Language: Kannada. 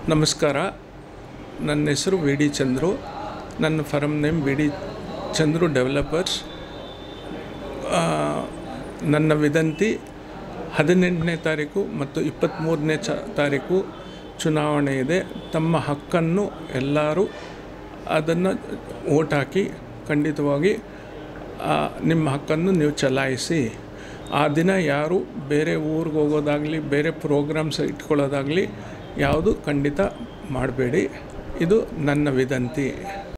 ನಮಸ್ಕಾರ ನನ್ನ ಹೆಸರು ವಿ ಡಿ ಚಂದ್ರು ನನ್ನ firm name V D Chandru developers ಆ, ನನ್ನ ವಿದಂತಿ ಹದಿನೆಂಟನೇ ತಾರೀಕು ಮತ್ತು ಇಪ್ಪತ್ತ್ಮೂರನೇ ಚ ತಾರೀಕು ಚುನಾವಣೆ ಇದೆ ತಮ್ಮ ಹಕ್ಕನ್ನು ಎಲ್ಲರೂ ಅದನ್ನು ಓಟ್ ಹಾಕಿ ಖಂಡಿತವಾಗಿ ಆ, ನಿಮ್ಮ ಹಕ್ಕನ್ನು ನೀವು ಚಲಾಯಿಸಿ ಆ ದಿನ ಯಾರು ಬೇರೆ ಊರಿಗೆ ಹೋಗೋದಾಗಲಿ ಬೇರೆ ಪ್ರೋಗ್ರಾಮ್ಸ್ ಇಟ್ಕೊಳ್ಳೋದಾಗಲಿ ಯಾವುದು ಖಂಡಿತ ಮಾಡಬೇಡಿ ಇದು ನನ್ನ ವಿದಂತಿ